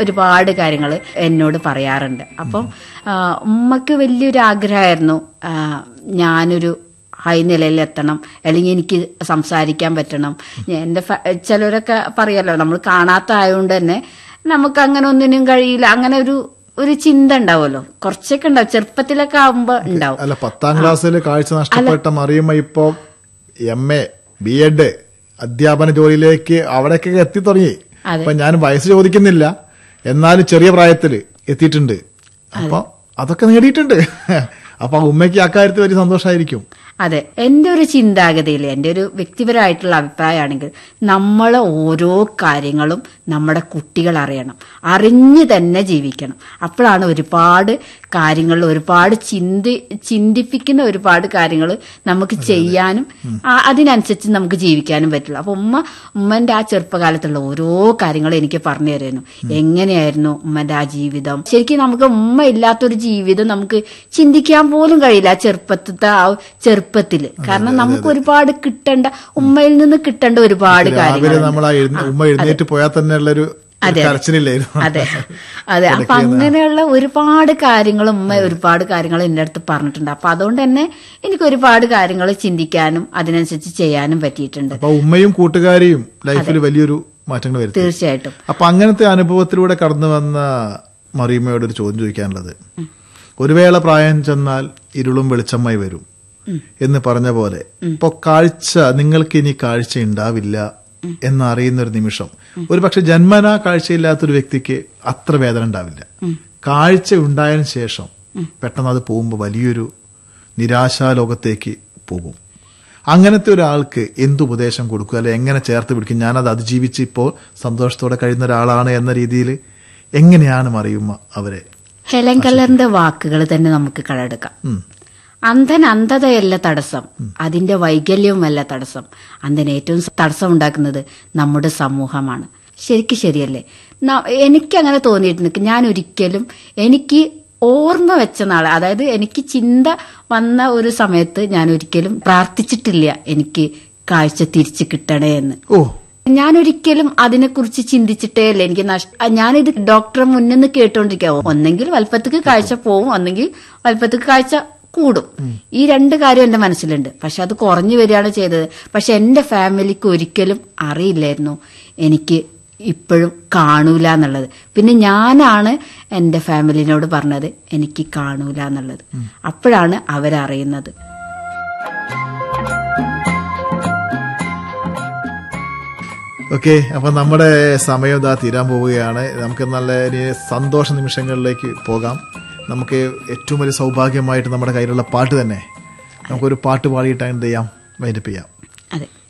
ഒരുപാട് കാര്യങ്ങൾ എന്നോട് പറയാറുണ്ട് അപ്പം ആ, ഉമ്മക്ക് വലിയൊരു ആഗ്രഹമായിരുന്നു ആ, ഞാനൊരു ഹൈ നിലയിൽ എത്തണം അല്ലെങ്കിൽ എനിക്ക് സംസാരിക്കാൻ പറ്റണം ഞാൻ എൻ്റെ ഫ- ചിലരൊക്കെ പറയല്ലോ നമ്മൾ കാണാത്ത ആയതുകൊണ്ട് തന്നെ നമുക്ക് അങ്ങനെ ഒന്നിനും കഴിയില്ല അങ്ങനെ ഒരു ഒരു ചിന്ത ഉണ്ടാവുമല്ലോ കുറച്ചൊക്കെ ഉണ്ടാവും ചെറുപ്പത്തിലൊക്കെ ആവുമ്പോ ഉണ്ടാവും അല്ല പത്താം ക്ലാസ്സിൽ കാഴ്ച നഷ്ടപ്പെട്ട മറിയുമ്പോ ഇപ്പൊ എം എ ബി എഡ് അധ്യാപന ജോലിയിലേക്ക് അവിടേക്ക് എത്തി തുടങ്ങി അതെ. അപ്പൊ ഞാൻ വയസ്സ് ചോദിക്കുന്നില്ല എന്നാലും ചെറിയ പ്രായത്തില് എത്തിയിട്ടുണ്ട് അപ്പൊ അതൊക്കെ നേടിയിട്ടുണ്ട് അപ്പൊ ആ ഉമ്മയ്ക്ക് അക്കാര്യത്തിൽ വലിയ സന്തോഷമായിരിക്കും അതെ എൻ്റെ ഒരു ചിന്താഗതിയിൽ എൻ്റെ ഒരു വ്യക്തിപരമായിട്ടുള്ള അഭിപ്രായമാണെങ്കിൽ നമ്മൾ ഓരോ കാര്യങ്ങളും നമ്മുടെ കുട്ടികൾ അറിയണം അറിഞ്ഞ് തന്നെ ജീവിക്കണം അപ്പോഴാണ് ഒരുപാട് കാര്യങ്ങൾ ഒരുപാട് ചിന്തി ചിന്തിപ്പിക്കുന്ന ഒരുപാട് കാര്യങ്ങൾ നമുക്ക് ചെയ്യാനും ആ- അതിനനുസരിച്ച് നമുക്ക് ജീവിക്കാനും പറ്റുള്ളൂ അപ്പൊ ഉമ്മ ഉമ്മന്റെ ആ ചെറുപ്പകാലത്തുള്ള ഓരോ കാര്യങ്ങളും എനിക്ക് പറഞ്ഞു തരുന്നു എങ്ങനെയായിരുന്നു ഉമ്മന്റെ ആ ജീവിതം ശരിക്കും നമുക്ക് ഉമ്മ ഇല്ലാത്തൊരു ജീവിതം നമുക്ക് ചിന്തിക്കാൻ പോലും കഴിയില്ല ആ ചെറുപ്പത്തെ ആ ചെറുപ്പത്തില് കാരണം നമുക്ക് ഒരുപാട് കിട്ടേണ്ട ഉമ്മയിൽ നിന്ന് കിട്ടേണ്ട ഒരുപാട് രാവിലെ കാര്യങ്ങൾ നമ്മൾ ആ എഴുന്ന- ഉമ്മ എഴുന്നേറ്റ് പോയാൽ തന്നെ ഉള്ളൊരു അതെ. കരച്ചിലില്ലായിരുന്നു അതെ അതെ അപ്പൊ അങ്ങനെയുള്ള ഒരുപാട് കാര്യങ്ങൾ ഉമ്മ ഒരുപാട് കാര്യങ്ങൾ എന്റെ അടുത്ത് പറഞ്ഞിട്ടുണ്ട് അപ്പൊ അതുകൊണ്ട് തന്നെ എനിക്ക് ഒരുപാട് കാര്യങ്ങൾ ചിന്തിക്കാനും അതിനനുസരിച്ച് ചെയ്യാനും പറ്റിയിട്ടുണ്ട് അപ്പൊ ഉമ്മയും കൂട്ടുകാരിയും ലൈഫിൽ വലിയൊരു മാറ്റങ്ങൾ വരുത്തി തീർച്ചയായിട്ടും അപ്പൊ അങ്ങനത്തെ അനുഭവത്തിലൂടെ കടന്നു വന്ന മറിയമ്മയോട് ഒരു ചോദ്യം ചോദിക്കാനുള്ളത് ഒരു വേള പ്രായം ചെന്നാൽ ഇരുളും വെളിച്ചമായി വരും എന്ന് പറഞ്ഞ പോലെ ഇപ്പൊ കാഴ്ച നിങ്ങൾക്ക് ഇനി കാഴ്ച ഉണ്ടാവില്ല എന്നറിയുന്ന ഒരു നിമിഷം ഒരു പക്ഷെ ജന്മനാ കാഴ്ചയില്ലാത്തൊരു വ്യക്തിക്ക് അത്ര വേദന ഉണ്ടാവില്ല കാഴ്ച ഉണ്ടായതിനു ശേഷം പെട്ടെന്ന് അത് പോകുമ്പോൾ വലിയൊരു നിരാശാലോകത്തേക്ക് പോകും അങ്ങനത്തെ ഒരാൾക്ക് എന്ത് ഉപദേശം കൊടുക്കുക അല്ലെ എങ്ങനെ ചേർത്ത് പിടിക്കും ഞാനത് അതിജീവിച്ച് ഇപ്പോൾ സന്തോഷത്തോടെ കഴിയുന്ന ഒരാളാണ് എന്ന രീതിയിൽ എങ്ങനെയാണ് മറിയുമ്മ അവരെ ഹെലൻ കല്ലറിന്റെ വാക്കുകൾ തന്നെ നമുക്ക് കടമെടുക്കാം ഉം. അന്ധൻ അന്ധതയല്ല തടസ്സം അതിന്റെ വൈകല്യവുമല്ല തടസ്സം അന്ധൻ ഏറ്റവും തടസ്സം ഉണ്ടാക്കുന്നത് നമ്മുടെ സമൂഹമാണ് ശരിക്കും ശരിയല്ലേ ന- എനിക്കങ്ങനെ തോന്നിയിട്ടുണ്ട് ഞാൻ ഒരിക്കലും എനിക്ക് ഓർമ്മ വെച്ച നാളെ അതായത് എനിക്ക് ചിന്ത വന്ന ഒരു സമയത്ത് ഞാൻ ഒരിക്കലും പ്രാർത്ഥിച്ചിട്ടില്ല എനിക്ക് കാഴ്ച തിരിച്ചു കിട്ടണേ എന്ന് ഓ ഞാൻ ഒരിക്കലും അതിനെക്കുറിച്ച് ചിന്തിച്ചിട്ടേ ഇല്ല എനിക്ക് നഷ്ട ഞാനിത് ഡോക്ടറെ മുന്നിൽ നിന്ന് കേട്ടോണ്ടിരിക്കുക ഒന്നെങ്കിൽ വൽപ്പത്തേക്ക് കാഴ്ച പോവും ഒന്നെങ്കിൽ വൽപ്പത്തേക്ക് കാഴ്ച കൂടും ഈ രണ്ട് കാര്യം എന്റെ മനസ്സിലുണ്ട് പക്ഷെ അത് കുറഞ്ഞു വരികയാണ് ചെയ്തത് പക്ഷെ എന്റെ ഫാമിലിക്ക് ഒരിക്കലും അറിയില്ലായിരുന്നു എനിക്ക് ഇപ്പോഴും കാണൂല എന്നുള്ളത് പിന്നെ ഞാനാണ് എന്റെ ഫാമിലിനോട് പറഞ്ഞത് എനിക്ക് കാണൂല എന്നുള്ളത് അപ്പോഴാണ് അവരറിയുന്നത് ഓക്കെ അപ്പൊ നമ്മുടെ സമയം ഇതാ തീരാൻ പോവുകയാണ് നമുക്ക് നല്ല ഇനി സന്തോഷ നിമിഷങ്ങളിലേക്ക് പോകാം നമുക്ക് ഏറ്റവും വലിയ സൗഭാഗ്യമായിട്ട് നമ്മുടെ കയ്യിലുള്ള പാട്ട് തന്നെ നമുക്കൊരു പാട്ട് പാടിയിട്ട് എന്ത് ചെയ്യാം വൈൻഡപ്പ് ചെയ്യാം അതെ